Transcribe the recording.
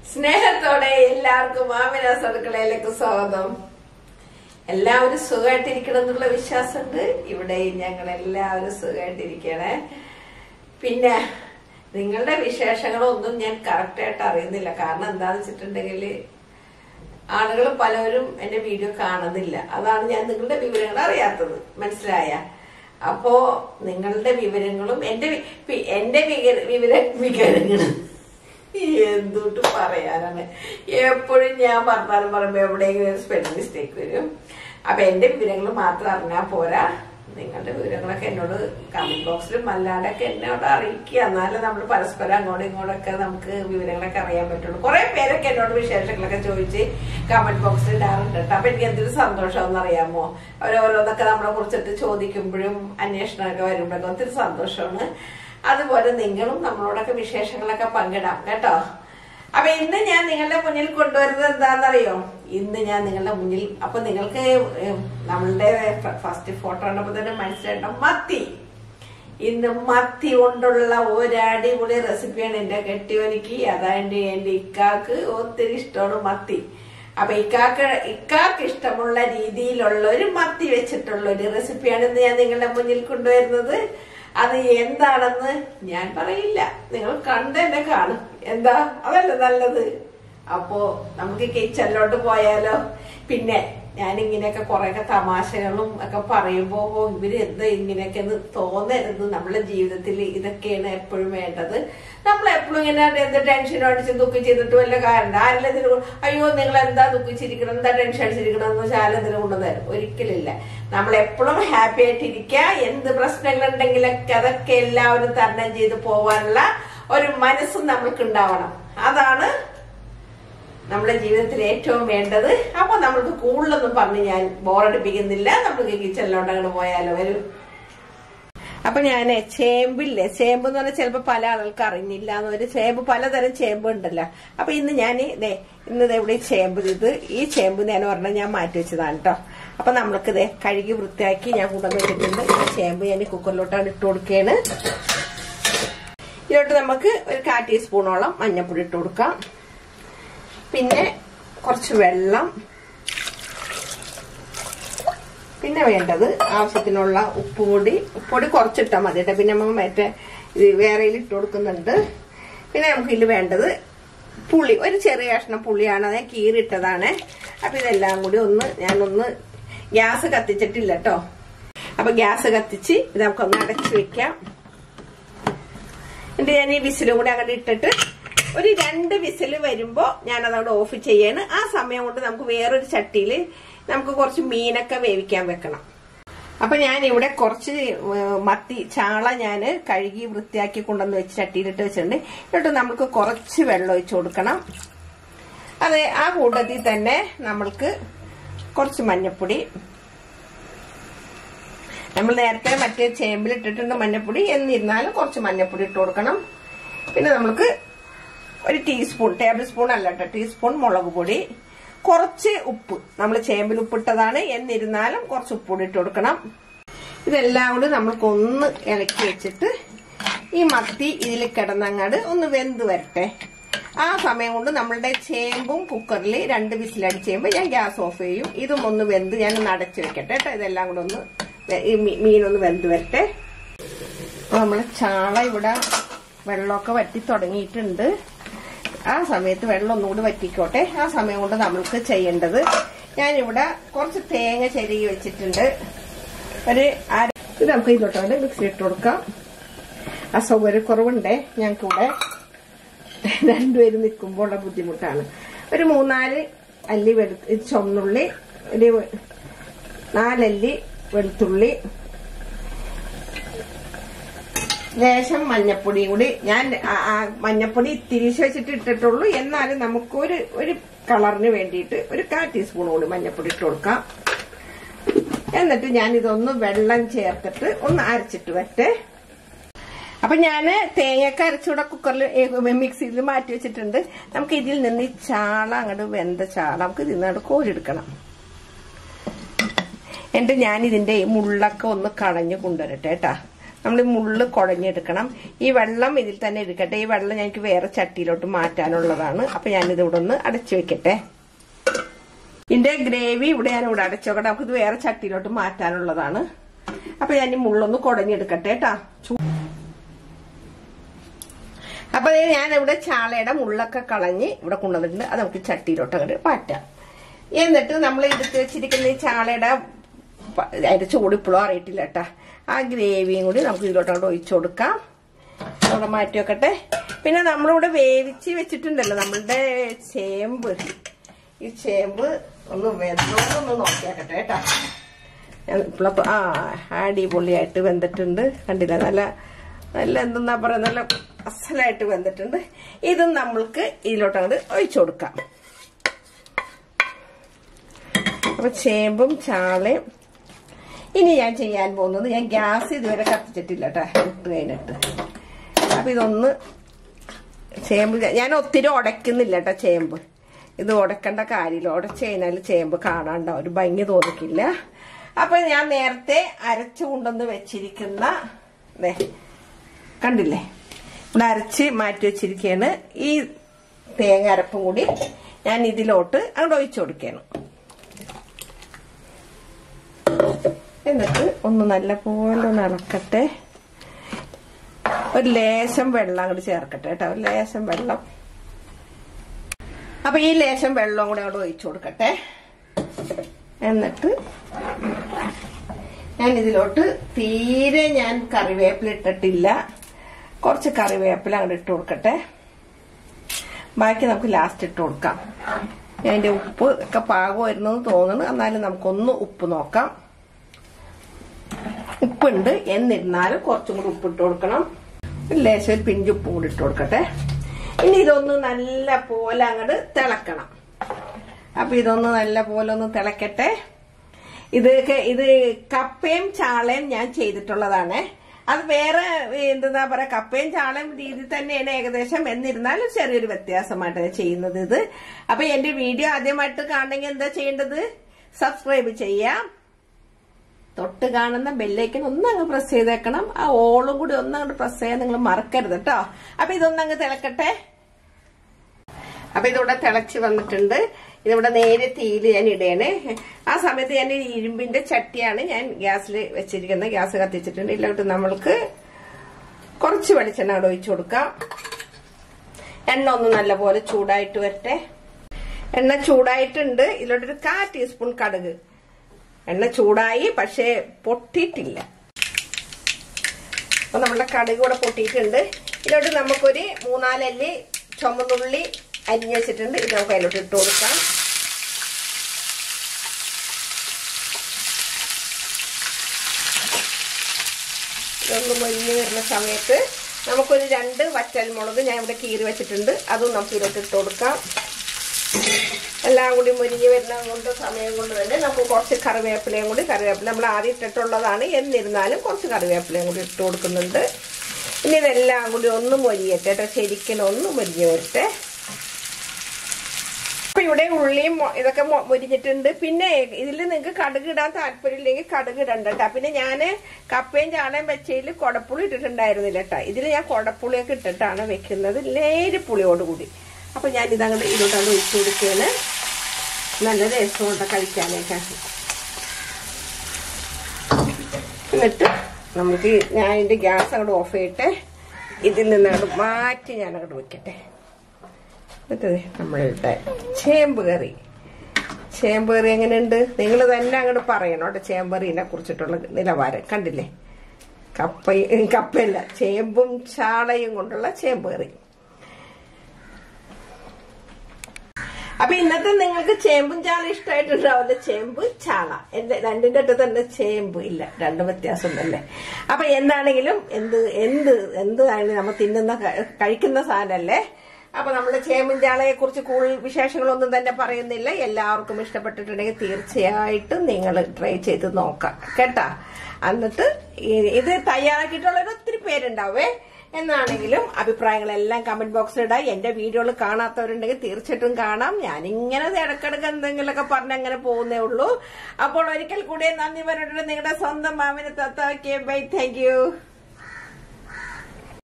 സ്നേഹത്തോടെ എല്ലാവർക്കും മാമിനാസ് അടുക്കളയിലേക്ക് സ്വാഗതം എല്ലാവരും സുഖമായിട്ടിരിക്കണം എന്നുള്ള വിശ്വാസമുണ്ട് ഇവിടെയും ഞങ്ങൾ എല്ലാവരും സുഖമായിട്ടിരിക്കണേ പിന്നെ നിങ്ങളുടെ വിശേഷങ്ങളൊന്നും ഞാൻ കറക്റ്റായിട്ട് അറിയുന്നില്ല കാരണം എന്താന്ന് വെച്ചിട്ടുണ്ടെങ്കിൽ ആളുകൾ പലരും എന്റെ വീഡിയോ കാണുന്നില്ല അതാണ് ഞാൻ നിങ്ങളുടെ വിവരങ്ങൾ അറിയാത്തത് മനസ്സിലായ അപ്പോ നിങ്ങളുടെ വിവരങ്ങളും എന്റെ വി- പി- എന്റെ വിക- വിവര വിവരങ്ങളും എന്തുട്ട് പറയാനാണ് എപ്പോഴും ഞാൻ പറഞ്ഞാലും പറയുമ്പോ എവിടെയെങ്കിലും ഒരു സ്പെല്ലിംഗ് മിസ്റ്റേക്ക് വരും അപ്പൊ എന്റെ വിവരങ്ങൾ മാത്രം അറിഞ്ഞാൽ പോരാ നിങ്ങളുടെ വിവരങ്ങളൊക്കെ എന്നോട് കമന്റ് ബോക്സിലും അല്ലാണ്ടൊക്കെ എന്നോട് അറിയിക്കുക എന്നാലും നമ്മൾ പരസ്പരം അങ്ങോട്ടും ഇങ്ങോട്ടൊക്കെ നമുക്ക് വിവരങ്ങളൊക്കെ അറിയാൻ പറ്റുള്ളൂ കുറെ പേരൊക്കെ എന്നോട് വിശേഷങ്ങളൊക്കെ ചോദിച്ച് കമന്റ് ബോക്സിൽ ഇടാറുണ്ട് കേട്ടോ അപ്പൊ എനിക്ക് എന്തൊരു സന്തോഷമെന്ന് അറിയാമോ അവരോരോന്നൊക്കെ നമ്മളെ കുറിച്ചിട്ട് ചോദിക്കുമ്പോഴും അന്വേഷണമൊക്കെ വരുമ്പോഴൊക്കെ ഒത്തിരി സന്തോഷമാണ് അതുപോലെ നിങ്ങളും നമ്മളോടൊക്കെ വിശേഷങ്ങളൊക്കെ പങ്കിടാം കേട്ടോ അപ്പൊ ഇന്ന് ഞാൻ നിങ്ങളുടെ മുന്നിൽ കൊണ്ടുവരുന്നത് എന്താണെന്നറിയോ ഇന്ന് ഞാൻ നിങ്ങളുടെ മുന്നിൽ അപ്പൊ നിങ്ങൾക്ക് ഏം, നമ്മളുടെ ഫസ്റ്റ് ഫോട്ടോ കണ്ടപ്പോ തന്നെ മനസ്സിലായിട്ടോ മത്തി ഇന്ന് മത്തി കൊണ്ടുള്ള ഒരു അടിപൊളി റെസിപ്പിയാണ് എന്റെ കെട്ടിയോനിക്ക് അതായത് എന്റെ ഇക്കാക്ക് ഒത്തിരി ഇഷ്ടമാണ് മത്തി അപ്പൊ ഇക്കാക്ക് ഇക്കാക്ക് ഇഷ്ടമുള്ള രീതിയിലുള്ള ഒരു മത്തി വെച്ചിട്ടുള്ള ഒരു റെസിപ്പിയാണ് ഇന്ന് ഞാൻ നിങ്ങളുടെ മുന്നിൽ കൊണ്ടുവരുന്നത് അത് എന്താണെന്ന് ഞാൻ പറയില്ല നിങ്ങൾ കണ്ട് തന്നെ കാണും എന്താ അതല്ല നല്ലത് അപ്പോ നമുക്ക് കിച്ചണിലോട്ട് പോയാലോ പിന്നെ ഞാൻ ഇങ്ങനെയൊക്കെ കുറെയൊക്കെ തമാശകളും ഒക്കെ പറയുമ്പോ ഓ, ഇവര് എന്താ ഇങ്ങനെയൊക്കെ എന്ന് തോന്നരുത് നമ്മളെ ജീവിതത്തിൽ ഇതൊക്കെയാണ് എപ്പോഴും വേണ്ടത് നമ്മൾ എപ്പോഴും ഇങ്ങനെ എന്ത് ടെൻഷൻ അടിച്ച് ദുഃഖം ചെയ്തിട്ട് വല്ല കാരണം ആരെല്ലാം ഇതിന് കൊ- അയ്യോ നിങ്ങൾ എന്താ ദുഃഖിച്ചിരിക്കണം എന്താ ടെൻഷൻ അടിച്ചിരിക്കണം എന്ന് വെച്ചാൽ ആരും ഇതിന് കൊണ്ടുതരും ഒരിക്കലില്ല നമ്മൾ എപ്പോഴും ഹാപ്പി ആയിട്ടിരിക്കുക എന്ത് പ്രശ്നങ്ങൾ ഉണ്ടെങ്കിലൊക്കെ അതൊക്കെ എല്ലാവരും തരണം ചെയ്ത് പോവാനുള്ള ഒരു മനസ്സും നമ്മൾക്ക് ഉണ്ടാവണം അതാണ് നമ്മുടെ ജീവിതത്തിൽ ഏറ്റവും വേണ്ടത് അപ്പൊ നമ്മൾക്ക് കൂടുതലൊന്നും പറഞ്ഞ് ഞാൻ ബോറടിപ്പിക്കുന്നില്ല നമുക്ക് കിച്ചണിലോട്ട് അങ്ങോട്ട് പോയാലോ വരും അപ്പൊ ഞാൻ ചേമ്പില്ലേ ചേമ്പ് എന്ന് പറഞ്ഞാൽ ചിലപ്പോ പല ആളുകൾക്ക് അറിഞ്ഞില്ല എന്ന് ഒരു ചേമ്പ് പലതരം ചേമ്പ് ഉണ്ടല്ലോ അപ്പൊ ഇന്ന് ഞാൻ ദേ ഇന്ന് ദേ ഇവിടെ ഈ ചേമ്പ് ഇത് ഈ ചേമ്പ് ഞാൻ പറഞ്ഞാൽ ഞാൻ മാറ്റി വെച്ചതാണ് കേട്ടോ അപ്പൊ നമ്മൾക്ക് ദേ കഴുകി വൃത്തിയാക്കി ഞാൻ കൊണ്ടുവന്ന് വെച്ചിട്ടുണ്ട് ഈ ചേമ്പ് ഞാൻ കുക്കറിലോട്ടാണ് ഇട്ട് കൊടുക്കുകയാണ് ഇതിലോട്ട് നമുക്ക് ഒരു കാ ടീസ്പൂണോളം മഞ്ഞൾപ്പൊടി ഇട്ട് കൊടുക്കാം പിന്നെ കുറച്ച് വെള്ളം പിന്നെ വേണ്ടത് ആവശ്യത്തിനുള്ള ഉപ്പുപൊടി ഉപ്പുപൊടി കുറച്ചിട്ടാൽ മതി കേട്ടോ പിന്നെ നമ്മൾ മറ്റേ ഇത് വേറെ ഇട്ട് കൊടുക്കുന്നുണ്ട് പിന്നെ നമുക്ക് ഇതിൽ വേണ്ടത് പുളി ഒരു ചെറിയ കഷ്ണം പുളിയാണ് അത് ഞാൻ കീറിയിട്ടതാണ് അപ്പൊ ഇതെല്ലാം കൂടി ഒന്ന് ഞാനൊന്ന് ഗ്യാസ് കത്തിച്ചിട്ടില്ല കേട്ടോ അപ്പൊ ഗ്യാസ് കത്തിച്ച് ഇത് നമുക്കൊന്ന് അടച്ചു വെക്കാം എന്നിട്ട് ഞാൻ ഈ വിസിലും കൂടി അങ്ങോട്ട് ഇട്ടിട്ട് ഒരു രണ്ട് വിസിൽ വരുമ്പോ ഞാൻ അതവിടെ ഓഫ് ചെയ്യാണ് ആ സമയം കൊണ്ട് നമുക്ക് വേറൊരു ചട്ടിയിൽ നമുക്ക് കുറച്ച് മീനൊക്കെ വേവിക്കാൻ വെക്കണം അപ്പൊ ഞാൻ ഇവിടെ കുറച്ച് ഏഹ്, മത്തി ചാള ഞാൻ കഴുകി വൃത്തിയാക്കി കൊണ്ടുവന്ന് വെച്ച് ചട്ടിയിലിട്ട് വെച്ചിട്ടുണ്ട് എന്നിട്ട് നമുക്ക് കുറച്ച് വെള്ളം ഒഴിച്ചു കൊടുക്കണം അതെ ആ കൂട്ടത്തിൽ തന്നെ നമ്മൾക്ക് കുറച്ച് മഞ്ഞപ്പൊടി നമ്മൾ നേരത്തെ മറ്റേ ചേമ്പിലിട്ടിട്ടുണ്ട് മഞ്ഞപ്പൊടി എന്നിരുന്നാലും കുറച്ച് മഞ്ഞപ്പൊടി ഇട്ട് കൊടുക്കണം പിന്നെ നമുക്ക് ഒരു ടീസ്പൂൺ ടേബിൾ സ്പൂൺ അല്ല കേട്ടോ ടീസ്പൂൺ മുളക് പൊടി കുറച്ച് ഉപ്പ് നമ്മൾ ചേമ്പിൽ ഉപ്പിട്ടതാണ് എന്നിരുന്നാലും കുറച്ച് ഉപ്പ് കൂടി ഇട്ട് കൊടുക്കണം ഇതെല്ലാം കൂടി നമ്മൾക്കൊന്ന് ഇളക്കി വെച്ചിട്ട് ഈ മത്തി ഇതിൽ കിടന്നങ്ങാട് ഒന്ന് വെന്ത് വരട്ടെ ആ സമയം കൊണ്ട് നമ്മളുടെ ചേമ്പും കുക്കറിൽ രണ്ട് വിസിലടിച്ച് കഴിയുമ്പോൾ ഞാൻ ഗ്യാസ് ഓഫ് ചെയ്യും ഇതും ഒന്ന് വെന്ത് ഞാൻ ഒന്ന് അടച്ചു വെക്കട്ടെ കേട്ടോ ഇതെല്ലാം കൂടെ ഒന്ന് വെ- ഈ മീ- മീനൊന്ന് വെന്ത് വരട്ടെ അപ്പൊ നമ്മളെ ചാള ഇവിടെ വെള്ളമൊക്കെ വറ്റി തുടങ്ങിയിട്ടുണ്ട് ആ സമയത്ത് വെള്ളം ഒന്നുകൂടി വറ്റിക്കോട്ടെ ആ സമയം കൊണ്ട് നമ്മൾക്ക് ചെയ്യേണ്ടത് ഞാനിവിടെ കുറച്ച് തേങ്ങ ചെരുകി വെച്ചിട്ടുണ്ട് ഒരു അര ഇത് നമുക്ക് ഇതിലോട്ട് മിക്സി ഇട്ട് കൊടുക്കാം അസൗകര്യക്കുറവുണ്ടേ ഞങ്ങൾക്കിവിടെ രണ്ടുപേരും നിൽക്കുമ്പോൾ ഉള്ള ബുദ്ധിമുട്ടാണ് ഒരു മൂന്നാല് അല്ലി വെളു ചുവന്നുള്ളി ഒരു നാലല്ലി വെളുത്തുള്ളി ലേശം മഞ്ഞപ്പൊടി കൂടി ഞാൻ ആ- ആ മഞ്ഞപ്പൊടി തിരിച്ചു വെച്ചിട്ട് ഇട്ടിട്ടുള്ളൂ എന്നാലും നമുക്കൊരു ഒരു കളറിന് വേണ്ടിയിട്ട് ഒരു കാ ടീസ്പൂൺ കൂടി മഞ്ഞപ്പൊടി ഇട്ട് കൊടുക്കാം എന്നിട്ട് ഞാൻ ഇതൊന്ന് വെള്ളം ചേർത്തിട്ട് ഒന്ന് അരച്ചിട്ട് വരട്ടെ അപ്പൊ ഞാന് തേങ്ങയൊക്കെ അരച്ചുകൂടെ കുക്കറിൽ മിക്സിയിൽ മാറ്റി വെച്ചിട്ടുണ്ട് നമുക്ക് ഇതിൽ നിന്ന് ഈ ചാള അങ്ങോട്ട് വെന്ത ചാള നമുക്ക് ഇതിൽ നിന്ന് കോരിയെടുക്കണം എന്നിട്ട് ഞാൻ ഇതിന്റെ ഈ മുള്ളൊക്കെ ഒന്ന് കളഞ്ഞു കൊണ്ടുവരട്ടെ കേട്ടാ നമ്മൾ ഈ മുള്ള് കുഴഞ്ഞെടുക്കണം ഈ വെള്ളം ഇതിൽ തന്നെ എടുക്കട്ടെ ഈ വെള്ളം ഞങ്ങൾക്ക് വേറെ ചട്ടിയിലോട്ട് മാറ്റാനുള്ളതാണ് അപ്പൊ ഞാനിത് ഇവിടെ ഒന്ന് അടച്ചു വെക്കട്ടെ ഇതിന്റെ ഗ്രേവി ഇവിടെ ഞാൻ ഇവിടെ അടച്ചു വെക്കട്ടെ നമുക്കിത് വേറെ ചട്ടിയിലോട്ട് മാറ്റാനുള്ളതാണ് അപ്പൊ ഞാൻ ഈ മുള്ളൊന്ന് കുടഞ്ഞെടുക്കട്ടെ കേട്ടാ അപ്പൊ ദേ ഞാൻ ഇവിടെ ചാളയുടെ മുള്ളൊക്കെ കളഞ്ഞ് ഇവിടെ കൊണ്ടുവന്നിട്ടുണ്ട് അത് നമുക്ക് ചട്ടിയിലോട്ട് അങ്ങോട്ട് മാറ്റാം എന്നിട്ട് നമ്മൾ എടുത്ത് വെച്ചിരിക്കുന്ന ഈ ചാളയുടെ പ- അതിന്റെ ചൂടിപ്പോഴും അറിയിട്ടില്ല കേട്ടാ ആ ഗ്രേവിയും കൂടി നമുക്ക് ഇതിലോട്ട് അങ്ങോട്ട് ഒഴിച്ചു കൊടുക്കാം അവിടെ മാറ്റി വെക്കട്ടെ പിന്നെ നമ്മളിവിടെ വേവിച്ച് വെച്ചിട്ടുണ്ടല്ലോ നമ്മളുടെ ചേമ്പ് ഈ ചേമ്പ് ഒന്ന് വെന്തോന്നൊന്ന് നോക്കിയാക്കട്ടെ കേട്ടാ ഞാൻ ഇപ്പോഴപ്പോ ആ അടിപൊളിയായിട്ട് വെന്തിട്ടുണ്ട് കണ്ടില്ല നല്ല നല്ല എന്തെന്നാ പറയാ നല്ല അസലായിട്ട് വെന്തിട്ടുണ്ട് ഇതും നമ്മൾക്ക് ഇതിലോട്ട് അങ്ങോട്ട് ഒഴിച്ചു കൊടുക്കാം അപ്പൊ ചേമ്പും ചാളയും ഇനി ഞാൻ ചെയ്യാൻ പോകുന്നത് ഞാൻ ഗ്യാസ് ഇതുവരെ കത്തിച്ചിട്ടില്ല കേട്ടോ ഇട്ട് കഴിഞ്ഞിട്ട് അപ്പൊ ഇതൊന്ന് ചേമ്പ് ഞാൻ ഒത്തിരി ഉടയ്ക്കുന്നില്ല കേട്ടോ ചേമ്പ് ഇത് ഉടക്കേണ്ട കാര്യമില്ല ഉടച്ചു കഴിഞ്ഞാൽ ചേമ്പ് കാണാണ്ടാവും ഒരു ഭംഗി തോന്നിക്കില്ല അപ്പൊ ഞാൻ നേരത്തെ അരച്ചു കൊണ്ടുവന്ന് വെച്ചിരിക്കുന്ന ദേ, കണ്ടില്ലേ ഇവിടെ അരച്ച് മാറ്റി വെച്ചിരിക്കുകയാണ് ഈ തേങ്ങ അരപ്പും കൂടി ഞാൻ ഇതിലോട്ട് അങ്ങോട്ട് ഒഴിച്ചു കൊടുക്കുകയാണ് എന്നിട്ട് ഒന്ന് നല്ല പോലെ ഒന്ന് ഇളക്കട്ടെ ഒരു ലേശം വെള്ളം അങ്ങോട്ട് ചേർക്കട്ടെ കേട്ടോ ഒരു ലേശം വെള്ളം അപ്പൊ ഈ ലേശം വെള്ളം കൂടെ അങ്ങോട്ട് ഒഴിച്ചു കൊടുക്കട്ടെ എന്നിട്ട് ഞാൻ ഇതിലോട്ട് തീരെ ഞാൻ കറിവേപ്പില ഇട്ടിട്ടില്ല കുറച്ച് കറിവേപ്പില അങ്ങോട്ട് ഇട്ട് കൊടുക്കട്ടെ ബാക്കി നമുക്ക് ലാസ്റ്റ് ഇട്ട് കൊടുക്കാം അതിന്റെ ഉപ്പ് ഒക്കെ പാകമായിരുന്നു എന്ന് തോന്നുന്നു എന്നാലും നമുക്കൊന്ന് ഉപ്പ് നോക്കാം ഉപ്പുണ്ട് എന്നിരുന്നാലും കുറച്ചും കൂടി ഉപ്പിട്ട് കൊടുക്കണം ഒരു ലേശം ഒരു പിഞ്ചുപ്പും കൂടി ഇട്ട് കൊടുക്കട്ടെ ഇനി ഇതൊന്ന് നല്ല പോലെ അങ്ങോട്ട് തിളക്കണം അപ്പൊ ഇതൊന്ന് നല്ല പോലെ ഒന്ന് തിളക്കട്ടെ ഇതൊക്കെ ഇത് കപ്പയും ചാളയും ഞാൻ ചെയ്തിട്ടുള്ളതാണ് അത് വേറെ എന്താ പറയാ കപ്പയും ചാളയും രീതി തന്നെയാണ് ഏകദേശം എന്നിരുന്നാലും ചെറിയൊരു വ്യത്യാസമായിട്ടാണ് ചെയ്യുന്നത് ഇത് അപ്പൊ എന്റെ വീഡിയോ ആദ്യമായിട്ട് കാണണമെങ്കിൽ എന്താ ചെയ്യേണ്ടത് സബ്സ്ക്രൈബ് ചെയ്യാം തൊട്ട് കാണുന്ന ബെല്ലേക്കൻ ഒന്ന് അങ്ങ് പ്രസ് ചെയ്തേക്കണം ആ ഓളും കൂടി ഒന്ന് അങ്ങോട്ട് പ്രസ് ചെയ്യാൻ നിങ്ങൾ മറക്കരുത് കേട്ടോ അപ്പൊ ഇതൊന്നങ്ങ് തിളക്കട്ടെ അപ്പൊ ഇതിവിടെ തിളച്ച് വന്നിട്ടുണ്ട് ഇതിവിടെ നേരെ തീയിൽ ഞാൻ ഇടയാണ് ആ സമയത്ത് ഞാൻ ഈ ഇരുമ്പിന്റെ ചട്ടിയാണ് ഞാൻ ഗ്യാസിൽ വെച്ചിരിക്കുന്നത് ഗ്യാസ് കത്തിച്ചിട്ടുണ്ട് ഇതിലോട്ട് നമ്മൾക്ക് കുറച്ച് വെളിച്ചെണ്ണ അവിടെ ഒഴിച്ചു കൊടുക്കാം എണ്ണ ഒന്ന് നല്ലപോലെ ചൂടായിട്ട് വരട്ടെ എണ്ണ ചൂടായിട്ടുണ്ട് ഇതിലോട്ടൊരു കാ ടീസ്പൂൺ കടുക് എണ്ണ ചൂടായി പക്ഷേ പൊട്ടിയിട്ടില്ല അപ്പൊ നമ്മളുടെ കടുക് കൂടെ പൊട്ടിയിട്ടുണ്ട് ഇതിലോട്ട് നമുക്കൊരു മൂന്നാലല്ലി ചുമന്നുള്ളി അരിഞ്ഞു വെച്ചിട്ടുണ്ട് ഇത് നമുക്ക് അതിലോട്ട് ഇട്ട് കൊടുക്കാം ഇതൊന്ന് മൊരിഞ്ഞ് വരുന്ന സമയത്ത് നമുക്കൊരു രണ്ട് വറ്റൽമുളക് ഞാൻ ഇവിടെ കീറി വെച്ചിട്ടുണ്ട് അതും നമുക്ക് ഇതിലോട്ട് ഇട്ട് കൊടുക്കാം എല്ലാം കൂടി മുരിഞ്ഞ് വരുന്ന കൊണ്ട് സമയം കൊണ്ട് തന്നെ നമുക്ക് കുറച്ച് കറിവേപ്പിലയും കൂടി കറിവേപ്പില നമ്മൾ ആദ്യം ഇട്ടിട്ടുള്ളതാണ് എന്നിരുന്നാലും കുറച്ച് കറിവേപ്പിലയും കൂടി ഇട്ട് കൊടുക്കുന്നുണ്ട് ഇനി ഇതെല്ലാം കൂടി ഒന്ന് മൊരിയട്ടെ കേട്ടോ ശരിക്കും ഒന്ന് മൊരിഞ്ഞ് വരട്ടെ അപ്പൊ ഇവിടെ ഉള്ളിയും മൊ- ഇതൊക്കെ മൊ- മൊരിഞ്ഞിട്ടുണ്ട് പിന്നെ ഇതിൽ നിങ്ങൾക്ക് കടുക് ഇടാൻ താല്പര്യമില്ലെങ്കിൽ കടുക് ഇടണ്ട കേട്ടോ പിന്നെ ഞാന് കപ്പയും ചാണയും വെച്ചതിൽ കൊടപ്പുളി ഇട്ടിട്ടുണ്ടായിരുന്നില്ല കേട്ടോ ഇതിൽ ഞാൻ കൊടപ്പുളിയൊക്കെ ഇട്ടിട്ടാണ് വെക്കുന്നത് നേരി പുളിയോടുകൂടി അപ്പൊ ഞാൻ ഇതങ്ങോട്ട് ഇതിലോട്ടങ്ങ് ഒഴിച്ചു കൊടുക്കുകയാണ് നല്ല രസമുണ്ട് കഴിക്കാനൊക്കെ എന്നിട്ട് നമുക്ക് ഈ- ഞാൻ ഇതിന്റെ ഗ്യാസ് അങ്ങോട്ട് ഓഫ് ചെയ്തിട്ട് ഇതിൽ നിന്ന് അങ്ങോട്ട് മാറ്റി ഞാൻ അങ്ങോട്ട് വെക്കട്ടെ എന്നിട്ട് ദേ നമ്മളുടെ ചേമ്പ് കറി ചേമ്പ് കറി എങ്ങനെയുണ്ട് നിങ്ങൾ തന്നെ അങ്ങോട്ട് പറയണം കേട്ടോ ചേമ്പറിനെ കുറിച്ചിട്ടുള്ള നിലവാരം കണ്ടില്ലേ കപ്പ കപ്പയല്ല ചേമ്പും ചാളയും കൊണ്ടുള്ള ചേമ്പ് കറി അപ്പൊ ഇന്നത്തെ നിങ്ങൾക്ക് ചേമ്പും ചാള ഇഷ്ടമായിട്ടുണ്ടാവില്ല ചേമ്പ് ചാള എന്റെ രണ്ടിന്റെ അടുത്ത് തന്നെ ചേമ്പ് ഇല്ല രണ്ടും വ്യത്യാസം തന്നെ അപ്പൊ എന്താണെങ്കിലും എന്ത് എന്ത് എന്താണെങ്കിലും നമ്മൾ തിന്നുന്ന ക- കഴിക്കുന്ന സാധനമല്ലേ അപ്പൊ നമ്മുടെ ചേമ്പും ചാളയെ കുറിച്ച് കൂടുതൽ വിശേഷങ്ങളൊന്നും തന്നെ പറയുന്നില്ല എല്ലാവർക്കും ഇഷ്ടപ്പെട്ടിട്ടുണ്ടെങ്കിൽ തീർച്ചയായിട്ടും നിങ്ങൾ ട്രൈ ചെയ്ത് നോക്കാം കേട്ടാ എന്നിട്ട് ഈ- ഇത് തയ്യാറാക്കിയിട്ടുള്ളവർ ഒത്തിരി പേരുണ്ടാവേ എന്നാണെങ്കിലും അഭിപ്രായങ്ങളെല്ലാം കമന്റ് ബോക്സിൽ ഇടാം എന്റെ വീഡിയോകൾ കാണാത്തവരുണ്ടെങ്കിൽ തീർച്ചയായിട്ടും കാണാം ഞാനിങ്ങനെ ഇടക്കിടക്ക് എന്തെങ്കിലുമൊക്കെ പറഞ്ഞ് അങ്ങനെ പോകുന്നേ ഉള്ളൂ അപ്പോൾ ഒരിക്കൽ കൂടി നന്ദി പറഞ്ഞിട്ടുണ്ട് നിങ്ങളുടെ സ്വന്തം മാമിനെ തത്താക്കിയ ബൈ താങ്ക് യു